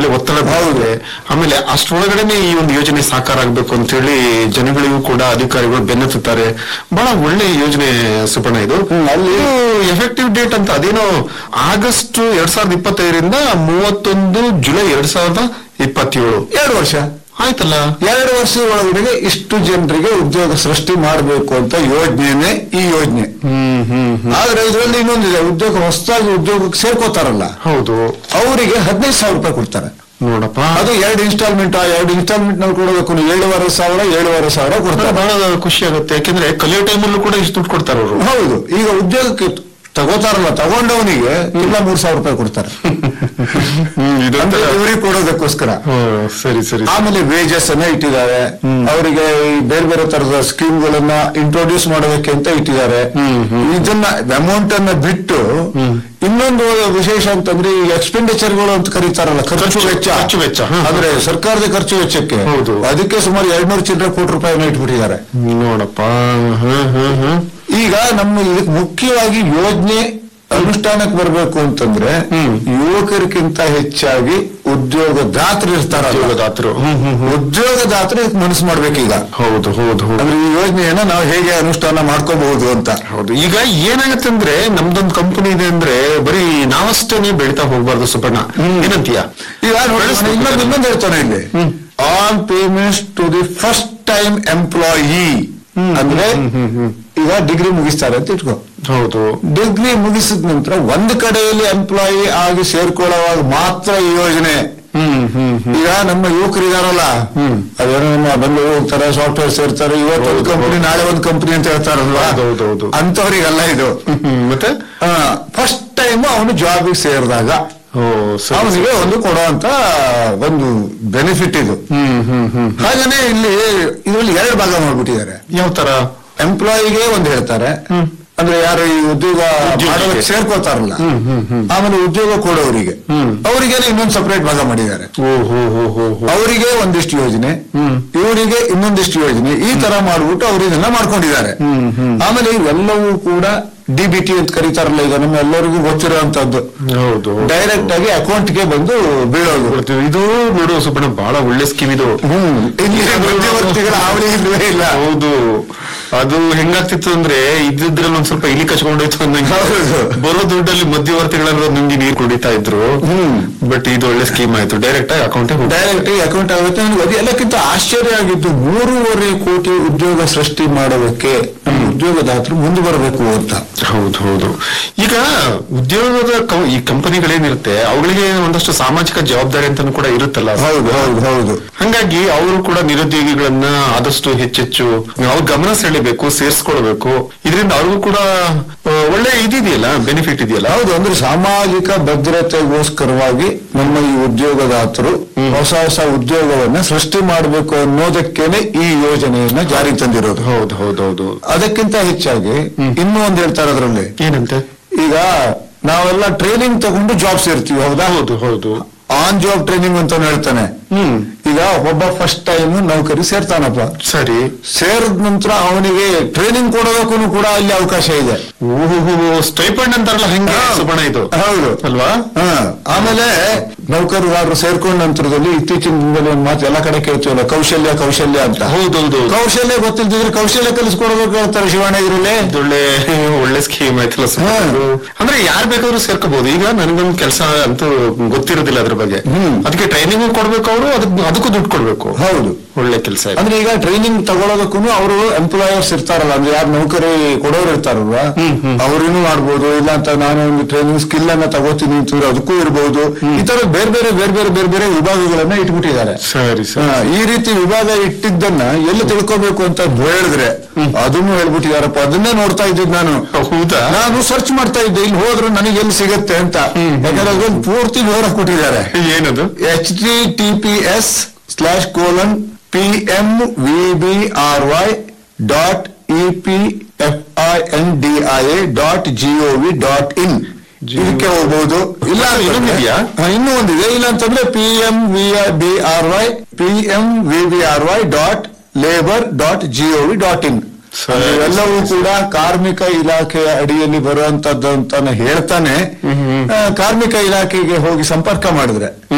ಮೇಲೆ ಒತ್ತಡ ಬೀಳುತ್ತೆ ಆಮೇಲೆ ಅಷ್ಟರೊಳಗಡೆನೆ ಈ ಒಂದು ಯೋಜನೆ ಸಾಕಾರ ಆಗ್ಬೇಕು ಅಂತ ಹೇಳಿ ಜನಗಳಿಗೂ ಕೂಡ ಅಧಿಕಾರಿಗಳು ಬೆನ್ನತ್ತುತ್ತಾರೆ ಬಹಳ ಒಳ್ಳೆ ಯೋಜನೆ ಸುಪರ್ಣ ಇದು ಅಲ್ಲಿ- ಎಫೆಕ್ಟಿವ್ ಡೇಟ್ ಅಂತ ಅದೇನೋ ಆಗಸ್ಟ್ ಎರಡ್ ಸಾವಿರದ ಇಪ್ಪತ್ತೈದರಿಂದ ಮೂವತ್ತೊಂದು ಜುಲೈ ಎರಡ್ ಸಾವಿರದ ಇಪ್ಪತ್ತೇಳು ಎರಡು ವರ್ಷ ಆಯ್ತಲ್ಲ ಎರಡು ವರ್ಷ ಒಳಗಡೆಗೆ ಇಷ್ಟು ಜನರಿಗೆ ಉದ್ಯೋಗ ಸೃಷ್ಟಿ ಮಾಡಬೇಕು ಅಂತ ಯೋಜನೆನೇ ಈ ಯೋಜನೆ ಹ್ಮ್ ಹ್ಮ್ ಹ್ಮ್. ಆದ್ರೆ ಇದರಲ್ಲಿ ಇನ್ನೊಂದಿದೆ ಉದ್ಯೋಗ ಹೊಸದಾಗಿ ಉದ್ಯೋಗಕ್ಕೆ ಸೇರ್ಕೋತಾರಲ್ಲ ಹೌದು ಅವರಿಗೆ ಹದಿನೈದು ಸಾವಿರ ರೂಪಾಯಿ ಕೊಡ್ತಾರೆ ನೋಡಪ್ಪ ಅದು ಎರಡು ಇನ್ಸ್ಟಾಲ್ಮೆಂಟ್ ಆ ಎರಡು ಇನ್ಸ್ಟಾಲ್ಮೆಂಟ್ ನಲ್ಲಿ ಕೊಡಬೇಕು ನೀವು ಏಳುವರೆ ಸಾವಿರ ಏಳುವರೆ ಸಾವಿರ ಕೊಡ್ತಾರೆ ಬಹಳ ಖುಷಿ ಆಗುತ್ತೆ ಯಾಕೆಂದ್ರೆ ಕಲಿಯೋ ಟೈಮಲ್ಲೂ ಕೂಡ ಇಷ್ಟು ದುಡ್ಡು ಕೊಡ್ತಾರೆ ಅವರು ಹೌದು ಈಗ ಉದ್ಯೋಗಕ್ಕೆ ತಗೋತಾರಲ್ಲ ತಗೊಂಡವನಿಗೆ ಇಲ್ಲ ಮೂರ್ ಸಾವಿರ ರೂಪಾಯಿ ಕೊಡ್ತಾರೆ ಅಂದ್ರೆ ಇವ್ರಿಗೆ ಕೊಡೋದಕ್ಕೋಸ್ಕರ ಸರಿ ಸರಿ ಆಮೇಲೆ ವೇಜಸ್ ಅನ್ನ ಇಟ್ಟಿದ್ದಾರೆ ಅವರಿಗೆ ಈ ಬೇರೆ ಬೇರೆ ತರದ ಸ್ಕೀಮ್ಗಳನ್ನ ಇಂಟ್ರೊಡ್ಯೂಸ್ ಮಾಡೋದಕ್ಕೆ ಅಂತ ಇಟ್ಟಿದ್ದಾರೆ ಇದನ್ನ ಅಮೌಂಟ್ ಅನ್ನ ಬಿಟ್ಟು ಇನ್ನೊಂದು ವಿಶೇಷ ಅಂತಂದ್ರೆ ಈ ಎಕ್ಸ್ಪೆಂಡಿಚರ್ ಗಳು ಅಂತ ಕರೀತಾರಲ್ಲ ಖರ್ಚು ಖರ್ಚು- ವೆಚ್ಚ ಖರ್ಚು ವೆಚ್ಚ, ಹ. ಅಂದ್ರೆ ಸರ್ಕಾರದ ಖರ್ಚು ವೆಚ್ಚಕ್ಕೆ ಹೌದು. ಅದಕ್ಕೆ ಸುಮಾರು ಎರಡ್ನೂರು ಚಿಲ್ಲರೆ ಕೋಟಿ ರೂಪಾಯಿನ ಇಟ್ಬಿಟ್ಟಿದ್ದಾರೆ ನೋಡಪ್ಪ ಹ್ಮ್ ಹ್ಮ್ ಹ್ಮ್ ಈಗ ನಮ್ಮ ಇದಕ್ಕೆ ಮುಖ್ಯವಾಗಿ ಯೋಜನೆ ಅನುಷ್ಠಾನಕ್ಕೆ ಬರಬೇಕು ಅಂತಂದ್ರೆ ಹ್ಮ್. ಯುವಕರಿಗಿಂತ ಹೆಚ್ಚಾಗಿ ಉದ್ಯೋಗದಾತರು ಇರ್ತಾರಲ್ಲ ಉದ್ಯೋಗದಾತರು ಹ್ಮ್ ಹ್ಮ್ ಹ್ಮ್. ಉದ್ಯೋಗದಾತರು ಇದಕ್ಕೆ ಮನಸ್ಸು ಮಾಡ್ಬೇಕೀಗ ಹೌದು ಹೌದು ಹೌದು ಅಂದ್ರೆ ಈ ಯೋಜನೆಯನ್ನ ನಾವು ಹೇಗೆ ಅನುಷ್ಠಾನ ಮಾಡ್ಕೋಬಹುದು ಅಂತ ಹೌದು ಈಗ ಏನಾಗತ್ತೆ ಅಂದ್ರೆ ನಮ್ದೊಂದು ಕಂಪನಿ ಇದೆ ಅಂದ್ರೆ ಬರೀ ನಾವಷ್ಟೇನೆ ಬೆಳಿತಾ ಹೋಗ್ಬಾರ್ದು ಸುಪರ್ಣ ಏನಂತೀಯ ಈಗ ನೋಡಿ, ನಾನು ಇನ್ನೊಂದು ಇನ್ನೊಂದು ಹೇಳ್ತಾನೆ ಇಲ್ಲಿ all payments to the first time employee ಅಂದ್ರೆ ಈಗ ಡಿಗ್ರಿ ಮುಗಿಸ್ತಾರೆ ಅಂತ ಇಟ್ಕೋ ಹೌದು ಡಿಗ್ರಿ ಮುಗಿಸಿದ ನಂತರ ಒಂದು ಕಡೆಯಲ್ಲಿ ಎಂಪ್ಲಾಯಿ ಆಗಿ ಸೇರ್ಕೊಳ್ಳೋವಾಗ ಮಾತ್ರ ಈ ಯೋಜನೆ ಹ್ಮ್ ಹ್ಮ್ ಹ್ಮ್ ಈಗ ನಮ್ಮ ಯುವಕರು ಇದಾರಲ್ಲ ಅದೇನೋ ನಮ್ಮ ಬೆಂಗಳೂರು ಹೋಗ್ತಾರೆ ಸಾಫ್ಟ್ವೇರ್ ಸೇರ್ತಾರೆ ಇವತ್ತು ಒಂದು ಹೌದು, ಕಂಪನಿ ಹೌದು. ನಾಳೆ ಒಂದು ಕಂಪನಿ ಅಂತ ಹೇಳ್ತಾರಲ್ವಾ ಹೌದು, ಹೌದು, ಹೌದು. ಅಂತವ್ರಿಗಲ್ಲ ಇದು ಹ್ಮ್, ಮತ್ತೆ ಫಸ್ಟ್ ಟೈಮ್ ಅವನು ಜಾಬಿಗೆ ಸೇರಿದಾಗ ಓ ಸರಿ ಅವನಿಗೆ ಒಂದು ಕೊಡುವಂತ ಒಂದು ಬೆನಿಫಿಟ್ ಇದು ಹ್ಮ್ ಹ್ಮ್ ಹ್ಮ್ ಹಾಗೇನೆ ಇಲ್ಲಿ ಇದರಲ್ಲಿ ಎರಡು ಭಾಗ ಮಾಡ್ಬಿಟ್ಟಿದ್ದಾರೆ ಯಾವ ತರ ಎಂಪ್ಲಾಯಿಗೆ ಒಂದು ಹೇಳ್ತಾರೆ ಅಂದ್ರೆ ಯಾರು ಈ ಉದ್ಯೋಗ ಉದ್ಯೋಗಿಗೆ. ಮಾಡೋದಕ್ಕೆ ಸೇರ್ಕೋತಾರಲ್ಲ ಆಮೇಲೆ ಉದ್ಯೋಗ ಕೊಡೋರಿಗೆ ಅವರಿಗೆ ಇನ್ನೊಂದು ಸಪರೇಟ್ ಭಾಗ ಮಾಡಿದ್ದಾರೆ ಓ ಹೋ ಹೋ ಹೋ ಹೋ ಅವರಿಗೆ ಒಂದಿಷ್ಟು ಯೋಜನೆ ಇವರಿಗೆ ಇನ್ನೊಂದಿಷ್ಟು ಯೋಜನೆ ಈ ತರ ಮಾಡ್ಬಿಟ್ಟು ಅವ್ರು ಇದನ್ನ ಮಾಡ್ಕೊಂಡಿದ್ದಾರೆ ಆಮೇಲೆ ಇವೆಲ್ಲವೂ ಕೂಡ ಡಿ ಬಿ ಟಿ ಅಂತ ಕರೀತಾರಲ್ಲ ಈಗ ನಮ್ಮ ಎಲ್ಲರಿಗೂ ಗೊತ್ತಿರುವಂತದ್ದು ಹೌದು ಡೈರೆಕ್ಟ್ ಆಗಿ ಅಕೌಂಟ್ಗೆ ಬಂದು ಬೀಳೋದು ಕೊಡ್ತೀವಿ. ಇದು ನೋಡು ಸುಬ್ಬಣ್ಣ ಬಹಳ ಒಳ್ಳೆ ಸ್ಕೀಮ್ ಇದು ಹ್ಮ್ ಇಲ್ಲಿ ಮಧ್ಯವರ್ತಿಗಳ ಹಾವಳಿ ಇಲ್ವೇ ಇಲ್ಲ ಹೌದು ಅದು ಹೆಂಗಾಗ್ತಿತ್ತು ಅಂದ್ರೆ ಇದ್ದಿದ್ರಲ್ಲಿ ಒಂದ್ ಸ್ವಲ್ಪ ಇಲಿ ಕಚ್ಕೊಂಡೋಯ್ತು ಅನ್ನಂಗೆ ಹೌದು. ಬರೋ ದುಡ್ಡಲ್ಲಿ ಮಧ್ಯವರ್ತಿಗಳೆಲ್ಲ ನುಂಗಿ ನೀರು ಕುಡಿತಾ ಇದ್ರು ಹ್ಮ್. ಬಟ್ ಇದು ಒಳ್ಳೆ ಸ್ಕೀಮ್ ಆಯ್ತು ಡೈರೆಕ್ಟ್ ಆಗಿ ಅಕೌಂಟ್ ಡೈರೆಕ್ಟ್ ಆಗಿ ಅಕೌಂಟ್ ಆಗುತ್ತೆ ನನಗೆ ಅದು ಎಲ್ಲಕ್ಕಿಂತ ಆಶ್ಚರ್ಯ ಆಗಿದ್ದು ಮೂರುವರೆ ಕೋಟಿ ಉದ್ಯೋಗ ಸೃಷ್ಟಿ ಮಾಡೋದಕ್ಕೆ ನಮ್ಮ ಉದ್ಯೋಗದಾತರು ಮುಂದೆ ಬರಬೇಕು ಅಂತ ಹೌದು ಹೌದು ಈಗ ಉದ್ಯೋಗದ ಕಂ- ಈ ಕಂಪನಿಗಳೇನಿರುತ್ತೆ ಅವುಗಳಿಗೆ ಒಂದಷ್ಟು ಸಾಮಾಜಿಕ ಜವಾಬ್ದಾರಿ ಅಂತಾನು ಕೂಡ ಇರುತ್ತಲ್ಲ ಹೌದು ಹೌದು ಹೌದು ಹಂಗಾಗಿ ಅವರು ಕೂಡ ನಿರುದ್ಯೋಗಿಗಳನ್ನ ಆದಷ್ಟು ಹೆಚ್ಚೆಚ್ಚು ನಾವು ಗಮನ ಸೆಳಿಬೇಕು ಸೇರಿಸ್ಕೊಳ್ಬೇಕು ಇದರಿಂದ ಅವ್ರಿಗೂ ಕೂಡ ಆ, ಒಳ್ಳೆ ಇದಿದೆಯಲ್ಲ ಬೆನಿಫಿಟ್ ಇದೆಯಲ್ಲ ಹೌದು ಅಂದ್ರೆ ಸಾಮಾಜಿಕ ಭದ್ರತೆಗೋಸ್ಕರವಾಗಿ ನಮ್ಮ ಈ ಉದ್ಯೋಗದಾತರು ಹೊಸ ಹೊಸ ಉದ್ಯೋಗವನ್ನ ಸೃಷ್ಟಿ ಮಾಡಬೇಕು ಅನ್ನೋದಕ್ಕೇನೆ ಈ ಯೋಜನೆಯನ್ನ ಜಾರಿಗೆ ತಂದಿರೋದು ಹೌದು ಹೌದು ಹೌದು ಅದಕ್ಕಿಂತ ಹೆಚ್ಚಾಗಿ ಇನ್ನೂ ಒಂದು ಹೇಳ್ತಾರೆ ಅದರಲ್ಲಿ ಏನಂತೆ ಈಗ ನಾವೆಲ್ಲ ಟ್ರೈನಿಂಗ್ ತಗೊಂಡು ಜಾಬ್ ಸೇರ್ತೀವಿ ಹೌದಾ ಹೌದು ಹೌದು ಆನ್ ಜಾಬ್ ಟ್ರೈನಿಂಗ್ ಅಂತ ಹೇಳ್ತಾನೆ ಹ್ಮ್ ಈಗ ಒಬ್ಬ ಫಸ್ಟ್ ಟೈಮ್ ನೌಕರಿ ಸೇರ್ತಾನಪ್ಪ ಸರಿ ಸೇರಿದ ನಂತರ ಅವನಿಗೆ ಟ್ರೈನಿಂಗ್ ಕೊಡೋದಕ್ಕೂ ಕೂಡ ಅಲ್ಲಿ ಅವಕಾಶ ಇದೆ ಓಹೋ ಸ್ಟೈಪಂಡ್ ಅಂತಾರಲ್ಲ ಹೆಂಗೆ ಸುಬಣ ಇದು ಹೌದು ಅಲ್ವಾ ಹ. ಆಮೇಲೆ ನೌಕರದಾರರು ಸೇರ್ಕೊಂಡ ನಂತರದಲ್ಲಿ ಇತ್ತೀಚಿನ ದಿನದಲ್ಲಿ ಒಂದು ಮಾತು ಎಲ್ಲ ಕಡೆ ಕೇಳ್ತೀವಲ್ಲ ಕೌಶಲ್ಯ ಕೌಶಲ್ಯ ಅಂತ ಹೌದೌದು ಕೌಶಲ್ಯ ಗೊತ್ತಿಲ್ದಿದ್ರೆ ಕೌಶಲ್ಯ ಕಲಿಸ್ಕೊಡ್ಬೇಕು ಹೇಳ್ತಾರೆ ಶಿವಣ್ಣ ಇದ್ರಲ್ಲಿ ಒಳ್ಳೆ ಒಳ್ಳೆ ಸ್ಕೀಮ್ ಆಯ್ತಲ್ಲ ಸುಬ್ಬಣ್ಣ ಹಾ. ಇದು. ಅಂದ್ರೆ ಯಾರ್ ಬೇಕಾದ್ರೂ ಸೇರ್ಕೋಬಹುದು ಈಗ ನನಗೊಂದು ಕೆಲಸ ಅಂತೂ ಗೊತ್ತಿರೋದಿಲ್ಲ ಅದ್ರ ಬಗ್ಗೆ ಹ್ಮ್. ಅದಕ್ಕೆ ಟ್ರೈನಿಂಗ್ ಕೊಡ್ಬೇಕು ಅವರು ಅದಕ್ಕೆ ಅದಕ್ಕೂ ದುಡ್ಡು ಕೊಡ್ಬೇಕು ಹೌದು ಒಳ್ಳೆ ಕೆಲಸ ಇದೆ ಅಂದ್ರೆ ಈಗ ಟ್ರೈನಿಂಗ್ ತಗೊಳ್ಳೋದಕ್ಕೂ ಅವರು ಎಂಪ್ಲಾಯರ್ಸ್ ಇರ್ತಾರಲ್ಲ ಅಂದ್ರೆ ಯಾರು ನೌಕರಿ ಕೊಡೋರು ಇರ್ತಾರಲ್ವ ಅವ್ರಿಗೂ ಮಾಡ್ಬೋದು ಇಲ್ಲ ಅಂತ ನಾನು ಒಂದು ಟ್ರೈನಿಂಗ್ ಸ್ಕಿಲ್ ಅನ್ನ ತಗೋತೀನಿ ಅಂತಂದ್ರೆ ಅದಕ್ಕೂ ಇರ್ಬೋದು ಈ ತರ ಬೇರೆ ಬೇರೆ ಬೇರೆ ಬೇರೆ ಬೇರೆ ಬೇರೆ ವಿಭಾಗಗಳನ್ನ ಇಟ್ಬಿಟ್ಟಿದ್ದಾರೆ ಸರಿ ಹಾ, ಸರಿ ಈ ರೀತಿ ವಿಭಾಗ ಇಟ್ಟಿದ್ದನ್ನ ಎಲ್ಲಿ ತಿಳ್ಕೊಬೇಕು ಅಂತ ಹೇಳಿದ್ರೆ ಅದನ್ನು ಹೇಳ್ಬಿಟ್ಟಿದಾರಪ್ಪ ಅದನ್ನೇ ನೋಡ್ತಾ ಇದ್ದಿದ್ದು ನಾನು ಹೌದಾ ನಾನು ಸರ್ಚ್ ಮಾಡ್ತಾ ಇದ್ದೆ ಇಲ್ಲಿ ಹೋದ್ರೆ ನನಗೆ ಎಲ್ಲಿ ಸಿಗತ್ತೆ ಅಂತ ಯಾಕಂದ್ರೆ ಅದೊಂದು ಪೂರ್ತಿ ವಿವರ ಕೊಟ್ಟಿದ್ದಾರೆ ಏನದು H T T P S slash colon P M V B R Y dot E P F I N D I A dot G O V dot in ಇದಕ್ಕೆ ಹೋಗ್ಬೋದು ಇಲ್ಲ ಮತ್ತೆ ಅಂತಂದ್ರೆ- ಇನ್ನೊಂದಿದ್ಯಾ? ಹಾ, ಇನ್ನೂ ಒಂದಿದೆ ಇಲ್ಲ ಅಂತಂದ್ರೆ P M V B R Y P M V B R Y dot labour dot G O V dot in ಸರಿ, ಎಲ್ಲವೂ ಕೂಡ ಕಾರ್ಮಿಕ ಇಲಾಖೆಯ ಅಡಿಯಲ್ಲಿ ಬರುವಂತದ್ದು ಅಂತಾನೆ ಹೇಳ್ತಾನೆ ಆ, ಕಾರ್ಮಿಕ ಇಲಾಖೆಗೆ ಹೋಗಿ ಸಂಪರ್ಕ ಮಾಡಿದ್ರೆ